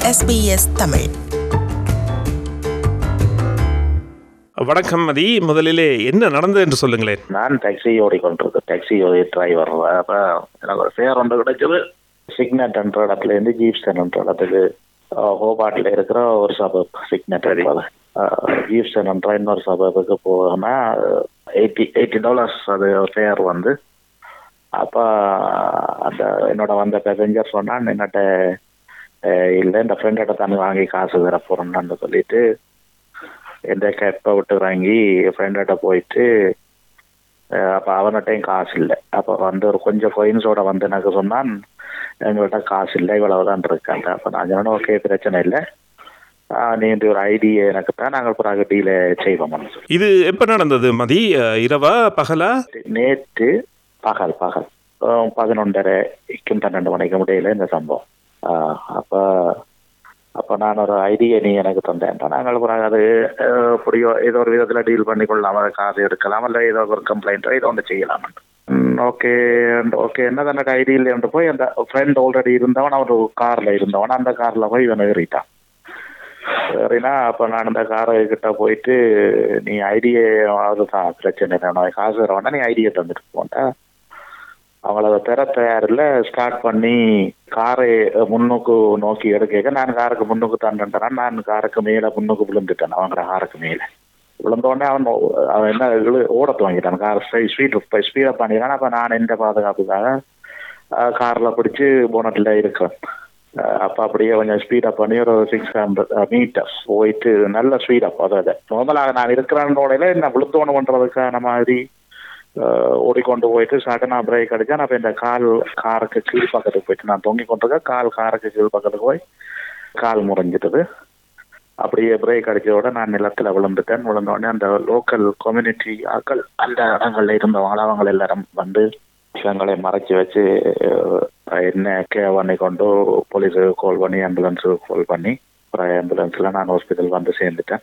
SBS Tamil வணக்கம் மதி முதலிலே என்ன நடந்தது என்று சொல்லுங்களேன் நான் டாக்ஸி ஓடிக்கொண்டிருக்கு டாக்ஸி டிரைவர் அப்போ எனக்கு ஒரு ஃபேர் ஒன்று கிடைச்சது சிக்னட்ன்ற இடத்துல இருந்து ஜீப்சன்ன்ற இடத்துக்கு ஹோபாட்டில் இருக்கிற ஒரு சபப் சிக்னட் இருப்பது ஜீப்சன்ன்ற இன்னொரு சபப்புக்கு போகணும்னா எயிட்டி எயிட்டி டாலர்ஸ் அது ஃபேர் வந்து அப்போ அந்த என்னோட வந்த பேசஞ்சர் சொன்னான் என்னட்ட அஹ், இல்லை இந்த ஃப்ரெண்டோட தண்ணி வாங்கி காசு தர போகிறேன்னு சொல்லிட்டு எந்த கேப்பை விட்டு வாங்கி ஃப்ரெண்டோட போயிட்டு அஹ், அப்போ அவன்கிட்டையும் காசு இல்லை அப்போ வந்து ஒரு கொஞ்சம் கொயின்ஸோட வந்து எனக்கு சொன்னான் எங்கள்கிட்ட காசு இல்லை இவ்வளவுதான் இருக்காங்க அப்போ நான் சொன்னேன் ஓகே பிரச்சனை இல்லை ஆஹ், நீ இந்த ஒரு ஐடியா எனக்கு தான் நாங்கள் பிறகு டீல செய்வோம்னு சொல்லி இது எப்போ நடந்தது மதி அஹ், இரவா பகலா நேற்று பகல் பகல் அஹ், பதினொன்றரைக்கும் பன்னெண்டு மணிக்கு முடியல இந்த சம்பவம் ஆஹ், அப்போ அப்போ நான் ஒரு ஐடியா நீ எனக்கு தந்தேன் நாங்கள் பிறகு அது அஹ், எப்படியோ ஏதோ ஒரு விதத்தில் டீல் பண்ணி கொள்ளலாம் அதை காசு எடுக்கலாம் இல்லை ஏதோ ஒரு கம்ப்ளைண்ட்டோ ஏதோ ஒன்று செய்யலாம் ஓகே ஓகே என்ன தானே ஐடி இல்லைன்னு போய் அந்த ஃப்ரெண்ட் ஆல்ரெடி இருந்தவன் அவன் ஒரு காரில் இருந்தவன் அந்த காரில் போய் இவன் ஏறிட்டான் ஏறினா அப்போ நான் அந்த காரை கிட்ட போயிட்டு நீ ஐடியை அதுதான் பிரச்சனை இல்லை உனக்கு காசு தர வேண்டாம் நீ ஐடியை தந்துட்டு போன்ட்டா அவங்கள அதை பெற தயாரில் ஸ்டார்ட் பண்ணி காரை முன்னுக்கு நோக்கி எடுக்க நான் காருக்கு முன்னுக்கு தாண்டேன் நான் காருக்கு மேலே முன்னுக்கு விழுந்துட்டேன் அவங்க காருக்கு மேலே விழுந்த உடனே அவன் ஓ- அவன் என்ன இழு ஓட துவங்கிட்டான் கார் ஸ்பீட் ஸ்பீடப் பண்ணிடுறான் அப்போ நான் எந்த பாதுகாப்புக்காக காரில் பிடிச்சி போனட்டில் இருக்கிறேன் அப்போ அப்படியே கொஞ்சம் ஸ்பீடப் பண்ணி ஒரு சிக்ஸ் ஹண்ட்ரட் மீட்டர்ஸ் போயிட்டு நல்ல ஸ்பீடப் அதாவது நார்மலாக நான் இருக்கிறேன்னோடையில என்ன விழுத்தோணு பண்ணுறதுக்கான மாதிரி அஹ், ஓடிக்கொண்டு போயிட்டு சடனாக பிரேக் அடிச்சா நான் இப்ப இந்த கால் காருக்கு கீழ் பக்கத்துக்கு போயிட்டு நான் தொங்கி கொண்டிருக்கேன் கால் காருக்கு கீழ் பக்கத்துக்கு போய் கால் முறிஞ்சிட்டது அப்படியே பிரேக் அடிச்சதோட நான் நிலத்துல விழுந்துட்டேன் விழுந்த உடனே அந்த லோக்கல் கம்யூனிட்டி ஆக்கள் அந்த இடங்கள்ல இருந்தவங்க அவங்க எல்லாரும் வந்து விஷயங்களை மறைச்சு வச்சு அஹ், என்ன கே பண்ணி கொண்டு போலீஸுக்கு கால் பண்ணி ஆம்புலன்ஸுக்கு கால் பண்ணி அப்புறம் ஆம்புலன்ஸ்ல நான் ஹாஸ்பிட்டல் வந்து சேர்ந்துட்டேன்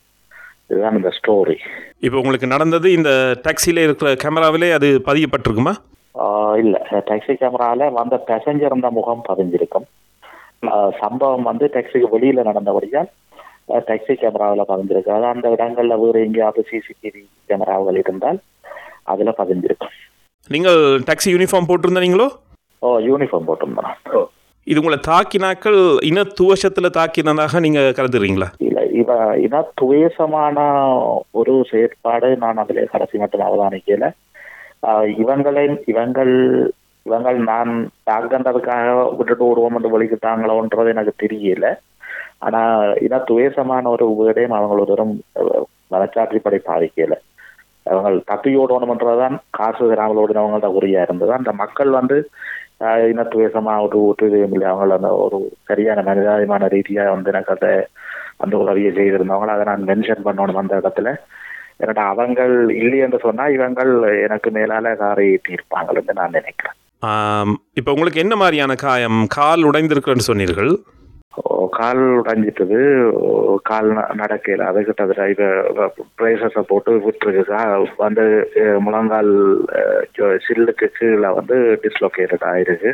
இதுதான் இந்த ஸ்டோரி இப்போ உங்களுக்கு நடந்தது இந்த டாக்ஸியில் இருக்கிற கேமராவிலே அது பதியப்பட்டிருக்குமா இல்ல டாக்ஸி கேமரால வந்த பேசஞ்சர் இருந்த முகம் பதிஞ்சிருக்கும் ஆஹ் சம்பவம் வந்து டாக்ஸிக்கு வெளியில நடந்தபடியால் டாக்ஸி கேமராவில் பதிஞ்சிருக்கு அதாவது அந்த இடங்கள்ல வேறு எங்கேயாவது சிசிடிவி கேமராவுகள் இருந்தால் அதுல பதிஞ்சிருக்கும் நீங்கள் டாக்ஸி யூனிஃபார்ம் போட்டிருந்தீங்களோ ஓ யூனிஃபார்ம் போட்டிருந்தோம் இது உங்களை தாக்கினாக்கள் இன துவஷத்தில் தாக்கினதாக நீங்கள் கருதுறீங்களா இல்ல இவ இன துவேசமான ஒரு செயற்பாடு நான் அதிலே கடைசி மட்டும் அவதானிக்கல ஆஹ் இவங்களை இவங்கள் இவங்கள் நான் தாக்கன்றதுக்காக விட்டுட்டு விடுவோம் என்று வலிக்கிட்டாங்களோன்றது எனக்கு தெரியல ஆனா இன துவேசமான ஒரு வீடையும் அவங்க ஒரு தரம் மனச்சாட்சிப்படை பாதிக்கல அவங்க தப்பி ஓடணும்ன்றதுதான் காசு கிராமல் ஓடினவங்கள்ட்ட குறியா இருந்தது அந்த மக்கள் வந்து ஆஹ் இனத்துவேசமா ஒரு ஒற்றுதயம் இல்லை அவங்கள அந்த ஒரு சரியான மனிதாயமான ரீதியா வந்து எனக்கு அதை அந்த உதவியை செய்திருந்தவங்க அதை நான் மென்ஷன் பண்ணணும் அந்த இடத்துல என்னடா அவங்கள் இல்லை என்று சொன்னா இவங்கள் எனக்கு மேலால காரை ஏற்றி இருப்பாங்கன்னு நான் நினைக்கிறேன் இப்போ உங்களுக்கு என்ன மாதிரியான காயம் கால் உடைந்திருக்குன்னு சொன்னீர்கள் ஓ, கால் உடைஞ்சிட்டது ஓ, கால் ந- நடக்கல அது கிட்டத்தட்ட இப்ப பிரேசஸை போட்டு விட்டுருக்கு கா- வந்து அஹ், முழங்கால் அஹ், ஜோ- சில்லுக்கு கீழே வந்து டிஸ்லொகேட்டட் ஆயிருக்கு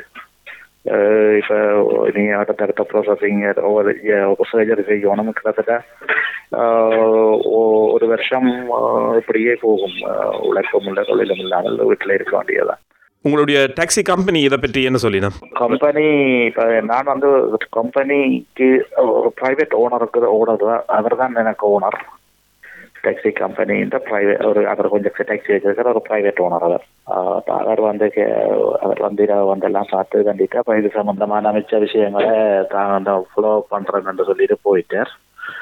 அஹ், இப்ப நீங்க அடுத்தடுத்த ப்ரோசஸிங் சர்ஜரி செய்யணும் கிட்டத்தட்ட அஹ், ஒ- ஒரு வருஷம் அஹ், இப்படியே போகும் அஹ், உழைப்பும் இல்லை தொழிலும் இல்லாமல் வீட்டில் இருக்க வேண்டியதான் உங்களுடைய டாக்ஸி கம்பெனி இதை பற்றி என்ன சொல்லினா கம்பெனி இப்போ நான் வந்து கம்பெனிக்கு ஒரு ப்ரைவேட் ஓனருக்கு ஓனர் தான் அவர் தான் எனக்கு ஓனர் டாக்ஸி கம்பெனி இந்த ப்ரைவேட் ஒரு அவர் கொஞ்சம் டாக்ஸி வச்சிருக்கிற ஒரு ப்ரைவேட் ஓனர் அவர் ஆஹ் அப்ப அவர் வந்து கே- அவர் வந்து இதை வந்து எல்லாம் பார்த்து கண்டிட்டு அப்போ இது சம்பந்தமான மிச்ச விஷயங்களை தான் அந்த ஃபாலோ பண்ணுறேன்னு சொல்லிட்டு போயிட்டார்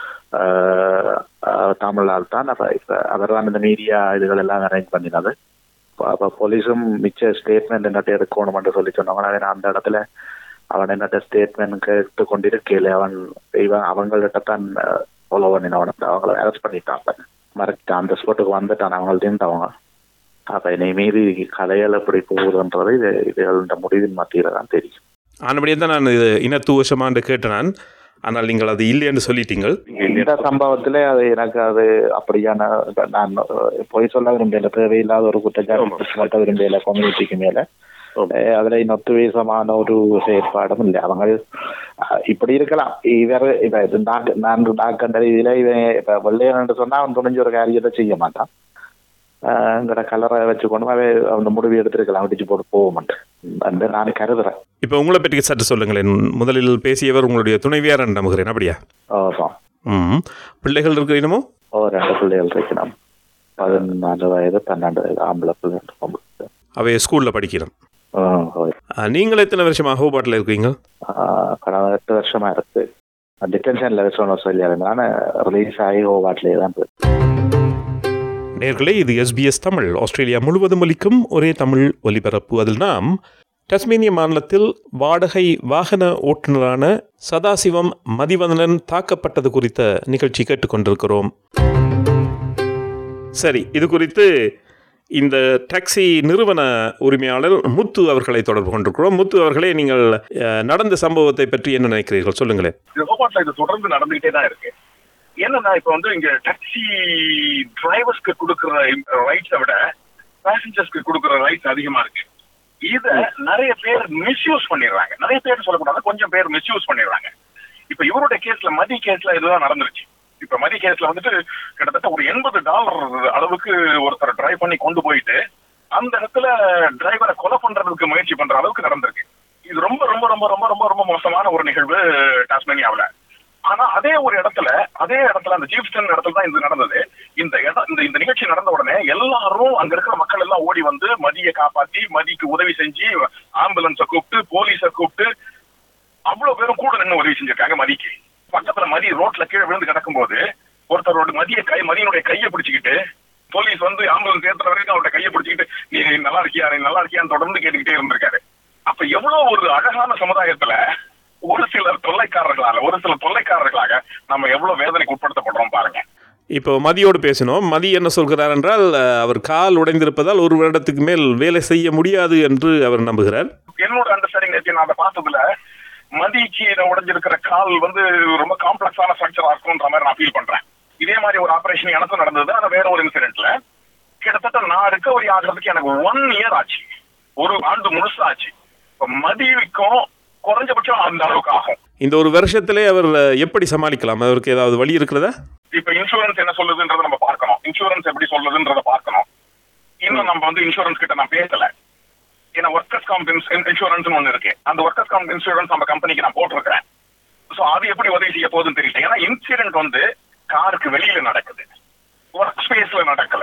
ஆஹ் ஆஹ் தமிழால் தான் அப்போ இப்போ அவர் தான் இந்த மீடியா இதுகள் எல்லாம் அரேஞ்ச் பண்ணினது அப்போ போலீஸும் மிச்ச ஸ்டேட்மெண்ட் என்னட்ட எடுக்கணும்னு சொல்லி சொன்னாங்க அதை நான் அந்த இடத்துல அவன் என்னட்ட ஸ்டேட்மெண்ட் கேட்டு கொண்டிருக்கையில அவன் இவன் அவங்கள்ட்ட தான் ஃபாலோ பண்ணினவன் அவங்கள அரெஸ்ட் பண்ணிட்டாங்க மறைச்சிட்டான் அந்த ஸ்பாட்டுக்கு வந்துட்டான் அவங்கள்ட்ட இருந்தவங்க அப்ப என்னை மீறி கதைகள் எப்படி போகுதுன்றது இது இதுகள முடிவின் மத்தியில தான் தெரியும் ஆனபடியே தான் நான் இது இன துவஷமான்னு கேட்டேன் நான் ஆனால் நீங்கள் அது இல்லைன்னு சொல்லிட்டீங்கள் இந்த சம்பவத்துல அது எனக்கு அது அப்படியான நான் பொய் சொல்ல விரும்பல தேவையில்லாத ஒரு குற்றச்சாட்டு சுமத்த விரும்பல கம்யூனிட்டிக்கு மேல அஹ் அதுல இன்னொத்துவேசமான ஒரு செயற்பாடும் இல்லை அவங்க அஹ் இப்படி இருக்கலாம் இவர் இப்ப இது நான் நான் நான் கண்ட இதுல இவன் இப்ப வெள்ளையன் என்று சொன்னா அவன் துணிஞ்ச ஒரு காரியத்தை செய்ய மாட்டான் ஆஹ் எங்கட கலரை வச்சுக்கொண்டு அவன் அந்த முடிவு எடுத்திருக்கலாம் அடிச்சு போட்டு போக மாட்டேன் அந்த நான் கருதுறேன் இப்போ உங்களை பற்றி சற்று சொல்லுங்களேன் முதலில் பேசியவர் உங்களுடைய துணைவியார் என்று நம்புகிறேன் அப்படியா ஆமாம் ம் பிள்ளைகள் இருக்கிறீனமோ ஓ ரெண்டு பிள்ளைகள் இருக்கணும் பதினாலு வயது பன்னெண்டு வயது ஆம்பளை பிள்ளை ரெண்டு பொம்பளை பிள்ளை. அவை ஸ்கூலில் படிக்கிறோம் ஆ, ஓய். ஆ, நீங்கள் எத்தனை வருஷமாக ஹோபாட்டில் இருக்கீங்க ஆஹ் கடந்த எட்டு வருஷமா இருக்கு டிடென்ஷன்ல வச்சோன்னு சொல்லி நான் ரிலீஸ் ஆகி ஓவாட்லேயே தான் போய் நேர்களே இது எஸ்பிஎஸ் தமிழ் ஆஸ்திரேலியா முழுவதும் ஒலிக்கும் ஒரே தமிழ் ஒலிபரப்பு அதில் நாம் டஸ்மேனிய மாநிலத்தில் வாடகை வாகன ஓட்டுநரான சதாசிவம் மதிவதனன் தாக்கப்பட்டது குறித்த நிகழ்ச்சி கேட்டுக்கொண்டிருக்கிறோம் சரி இது குறித்து இந்த டாக்ஸி நிறுவன உரிமையாளர் முத்து அவர்களை தொடர்பு கொண்டிருக்கிறோம் முத்து அவர்களே நீங்கள் அஹ், நடந்த சம்பவத்தை பற்றி என்ன நினைக்கிறீர்கள் சொல்லுங்களேன் இது ரோபாட்ல இது தொடர்ந்து நடந்துகிட்டே தான் இருக்கு என்னன்னா இப்ப வந்து இங்க டாக்ஸி டிரைவர்ஸ்க்கு கொடுக்கற ரைட்ஸை விட பேசஞ்சர்ஸ்க்கு கொடுக்கற ரைட்ஸ் அதிகமா இருக்கு இத நிறைய பேர் மிஸ்யூஸ் பண்ணிடுறாங்க நிறைய பேர் சொல்லக்கூடாது கொஞ்சம் பேர் மிஸ்யூஸ் பண்ணிடுறாங்க இப்ப இவருடைய கேஸ்ல மதி கேஸ்ல இதுதான் நடந்துருச்சு இப்ப மதி கேஸ்ல வந்துட்டு கிட்டத்தட்ட ஒரு எண்பது டாலர் அளவுக்கு ஒருத்தர் டிரைவ் பண்ணி கொண்டு போயிட்டு அந்த இடத்துல டிரைவரை கொலை பண்றதுக்கு முயற்சி பண்ற அளவுக்கு நடந்திருக்கு இது ரொம்ப ரொம்ப ரொம்ப ரொம்ப ரொம்ப ரொம்ப மோசமான ஒரு நிகழ்வு டாஸ்மேனியாவுல ஆனா அதே ஒரு இடத்துல அதே இடத்துல அந்த ஜீப்ஸ்டன் இடத்துல தான் இது நடந்தது இந்த இடம் இந்த இந்த நிகழ்ச்சி நடந்த உடனே எல்லாரும் அங்க இருக்கிற மக்கள் எல்லாம் ஓடி வந்து மதியை காப்பாத்தி மதிக்கு உதவி செஞ்சு ஆம்புலன்ஸை கூப்பிட்டு போலீஸை கூப்பிட்டு அவ்வளவு பேரும் கூட நின்று உதவி செஞ்சிருக்காங்க மதிக்கு பக்கத்துல மதி ரோட்ல கீழே விழுந்து கிடக்கும்போது ஒருத்தரோட மதிய கை மதியனுடைய கையை பிடிச்சிக்கிட்டு போலீஸ் வந்து ஆம்புலன்ஸ் ஏத்துற வரைக்கும் அவரோட கையை பிடிச்சிக்கிட்டு நீ நல்லா இருக்கியா நீ நல்லா இருக்கியான்னு தொடர்ந்து கேட்டுக்கிட்டே இருந்திருக்காரு அப்ப எவ்வளவு ஒரு அழகான சமுதாயத்துல ஒரு சிலர் தொல்லைக்காரர்களால ஒரு சில தொல்லைக்காரர்களாக நம்ம எவ்வளவு வேதனைக்கு உட்படுத்தப்படுறோம் பாருங்க இப்போ மதியோடு பேசினோம் மதி என்ன சொல்கிறார் என்றால் அஹ், அவர் கால் உடைந்திருப்பதால் ஒரு வருடத்துக்கு மேல் வேலை செய்ய முடியாது என்று அவர் நம்புகிறார் என்னோட அண்டர்ஸ்டாண்டிங் நேற்று நான் அதை பார்த்ததுல மதிக்கு உடைஞ்சிருக்கிற கால் வந்து ரொம்ப காம்ப்ளெக்ஸான ஸ்ட்ரக்சரா இருக்கும்ன்ற மாதிரி நான் ஃபீல் பண்றேன் இதே மாதிரி ஒரு ஆபரேஷன் எனக்கு நடந்தது ஆனா வேற ஒரு இன்சிடென்ட்ல கிட்டத்தட்ட நான் ரிகவரி ஆகிறதுக்கு எனக்கு ஒன் இயர் ஆச்சு ஒரு ஆண்டு முழுசா ஆச்சு இப்ப மதிக்கும் குறைஞ்சபட்சம் அந்த அளவுக்கு ஆகும் இந்த ஒரு வருஷத்திலே அவர் அஹ், எப்படி சமாளிக்கலாம் அவருக்கு ஏதாவது வழி இருக்கிறதா இப்ப இன்சூரன்ஸ் என்ன சொல்லுதுன்றத நம்ம பார்க்கணும் இன்சூரன்ஸ் எப்படி சொல்லுதுன்றத பார்க்கணும் இன்னும் நம்ம வந்து இன்சூரன்ஸ் கிட்ட நான் பேசல ஏன்னா ஒர்க்கர்ஸ் காம்ப் இன்சூரன்ஸ் ஒன்னு இருக்கு அந்த ஒர்க்கர்ஸ் காம்ப் இன்சூரன்ஸ் நம்ம கம்பெனிக்கு நான் போட்டிருக்கிறேன் சோ அது எப்படி உதவி செய்ய போகுதுன்னு தெரியல ஏன்னா இன்சிடென்ட் வந்து காருக்கு வெளியில நடக்குது ஒர்க் ஸ்பேஸ்ல நடக்கல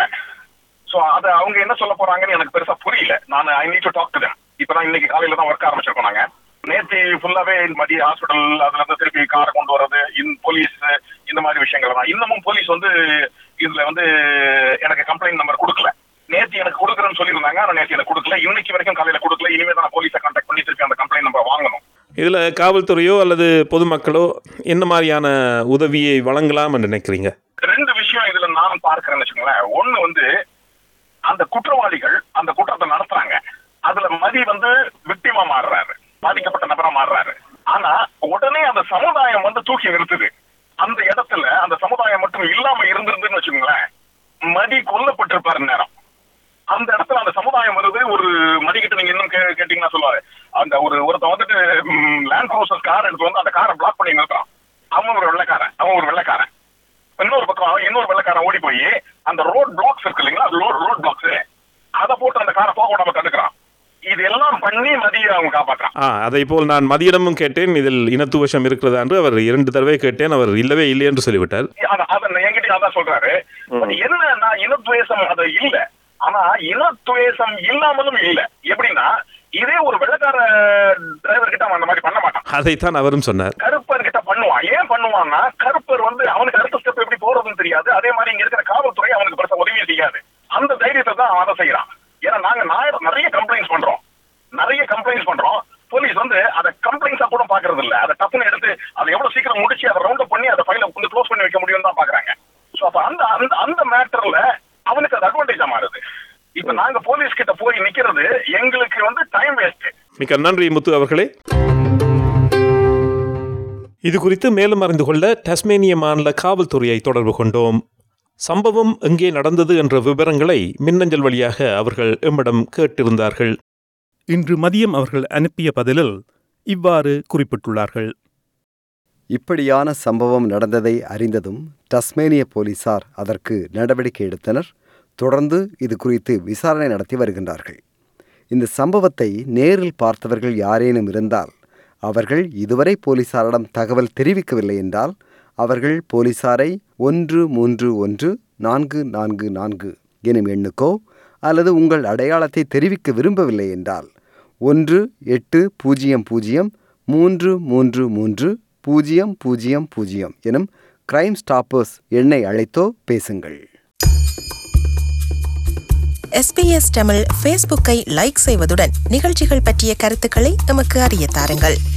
சோ அத அவங்க என்ன சொல்ல போறாங்கன்னு எனக்கு பெருசா புரியல நான் I need to talk to them இப்பதான் இன்னைக்கு காலையில தான் ஒர்க் ஆரம்பிச்சிருக்கோம் நாங்க நேத்து ஃபுல்லாவே மதிய ஹாஸ்பிட்டல் அதுல இருந்து திருப்பி காரை கொண்டு வர்றது இன் போலீஸ் இந்த மாதிரி விஷயங்கள் தான் இன்னமும் போலீஸ் வந்து இதுல வந்து எனக்கு கம்ப்ளைண்ட் நம்பர் கொடுக்கல நேத்து எனக்கு கொடுக்குறேன்னு சொல்லியிருந்தாங்க ஆனா நேத்து எனக்கு கொடுக்கல இன்னைக்கு வரைக்கும் காலையில கொடுக்கல இனிமே தான் போலீஸை கான்டாக்ட் பண்ணி திருப்பி அந்த கம்ப்ளைண்ட் நம்பர் வாங்கணும் இதில் காவல்துறையோ அல்லது பொதுமக்களோ என்ன மாதிரியான உதவியை வழங்கலாம் என்று நினைக்கிறீங்க ரெண்டு விஷயம் இதுல நான் பார்க்கிறேன்னு வச்சுக்கோங்களேன் ஒண்ணு வந்து அந்த குற்றவாளிகள் அந்த குற்றத்தை நடத்துறாங்க அதுல மதி வந்து விக்டிமா மாறுறாரு பாதிக்கப்பட்ட நபரா மாறுறாரு ஆனா உடனே அந்த சமுதாயம் வந்து தூக்கி நிறுத்துது அந்த இடத்துல அந்த சமுதாயம் மட்டும் இல்லாம இருந்திருந்துன்னு வச்சுக்கோங்களேன் மதி கொல்லப்பட்டிருப்பாரு நேரம் அந்த இடத்துல அந்த சமுதாயம் வருது ஒரு மதிக்கிட்ட நீங்க இன்னும் கே- கேட்டீங்கன்னா சொல்லுவாரு அந்த ஒரு ஒருத்தன் வந்துட்டு லேண்ட் க்ரூசர் கார் எடுத்து வந்து அந்த காரை பிளாக் பண்ணி நிறுத்துறான் அவன் ஒரு வெள்ளைக்காரன் அவன் ஒரு வெள்ளைக்காரன் இன்னொரு பக்கம் இன்னொரு வெள்ளைக்காரன் ஓடி போய் அந்த ரோட் பிளாக்ஸ் இருக்கு இல்லைங்களா ரோட் ரோட் பிளாக்ஸ் அதை போட்டு அந்த காரை போக விடாம தடுக்கிறான் இது எல்லாம் பண்ணி மதிய அவங்க காப்பாற்றுறான் ஆ அதை போல் நான் மதியிடமும் கேட்டேன் இதில் இனத்துவசம் இருக்கிறதா என்று அவர் இரண்டு தடவை கேட்டேன் அவர் இல்லவே இல்லை என்று சொல்லிவிட்டார் அத- அத என்கிட்ட அதான் சொல்றாரு But என்னன்னா இனத்துவேசம் அது இல்ல ஆனா இனத்துவேசம் இல்லாமலும் இல்ல எப்படின்னா இதே ஒரு வெள்ளக்கார டிரைவர் கிட்ட அவன் அந்த மாதிரி பண்ண மாட்டான் அதைத்தான் அவரும் சொன்னார் கருப்பர் கிட்ட பண்ணுவான் ஏன் பண்ணுவான்னா கருப்பர் வந்து அவனுக்கு அடுத்த ஸ்டெப் எப்படி போறதுன்னு தெரியாது அதே மாதிரி இங்க இருக்கிற காவல்துறை அவனுக்கு பெருசா உதவி செய்யாது அந்த தைரியத்தை தான் அவன் அதை செய்யறான் ஏன்னா நாங்க நாய- நிறைய கம்ப்ளைண்ட்ஸ் பண்றோம் நிறைய கம்ப்ளைண்ட்ஸ் பண்றோம் போலீஸ் வந்து அதை கம்ப்ளைண்ட்ஸா கூட பாக்குறது இல்ல அதை டப்புன்னு எடுத்து அதை எவ்வளவு சீக்கிரம் முடிச்சு அதை ரவுண்ட் பண்ணி அதை ஃபைல வந்து க்ளோஸ் பண்ணி வைக்க முடியும் தான் பாக்குறாங்க சோ அப்ப அந்த அந்த அந்த மேட்டர்ல அவனுக்கு அது அட்வான்டேஜா மாறுது இப்ப நாங்க போலீஸ் கிட்ட போய் நிக்கிறது எங்களுக்கு வந்து டைம் வேஸ்ட் மிக்க நன்றி முத்து அவர்களே இது குறித்து மேலும் அறிந்து கொள்ள டஸ்மேனிய மாநில காவல்துறையை தொடர்பு கொண்டோம் சம்பவம் எங்கே நடந்தது என்ற விவரங்களை மின்னஞ்சல் வழியாக அவர்கள் எம்மிடம் கேட்டிருந்தார்கள் இன்று மதியம் அவர்கள் அனுப்பிய பதிலில் இவ்வாறு குறிப்பிட்டுள்ளார்கள் இப்படியான சம்பவம் நடந்ததை அறிந்ததும் டஸ்மேனிய போலீசார் அதற்கு நடவடிக்கை எடுத்தனர் தொடர்ந்து இது குறித்து விசாரணை நடத்தி வருகின்றார்கள் இந்த சம்பவத்தை நேரில் பார்த்தவர்கள் யாரேனும் இருந்தால் அவர்கள் இதுவரை போலீசாரிடம் தகவல் தெரிவிக்கவில்லை என்றால் அவர்கள் போலீசாரை ஒன்று மூன்று ஒன்று நான்கு நான்கு நான்கு எனும் எண்ணுக்கோ அல்லது உங்கள் அடையாளத்தை தெரிவிக்க விரும்பவில்லை என்றால் ஒன்று எட்டு பூஜ்ஜியம் பூஜ்ஜியம் மூன்று மூன்று மூன்று பூஜ்ஜியம் பூஜ்ஜியம் பூஜ்ஜியம் எனும் கிரைம் ஸ்டாப்பர்ஸ் எண்ணை அழைத்தோ பேசுங்கள் எஸ்பிஎஸ் தமிழ் ஃபேஸ்புக்கை லைக் செய்வதுடன் நிகழ்ச்சிகள் பற்றிய கருத்துக்களை எமக்கு அறிய தாருங்கள்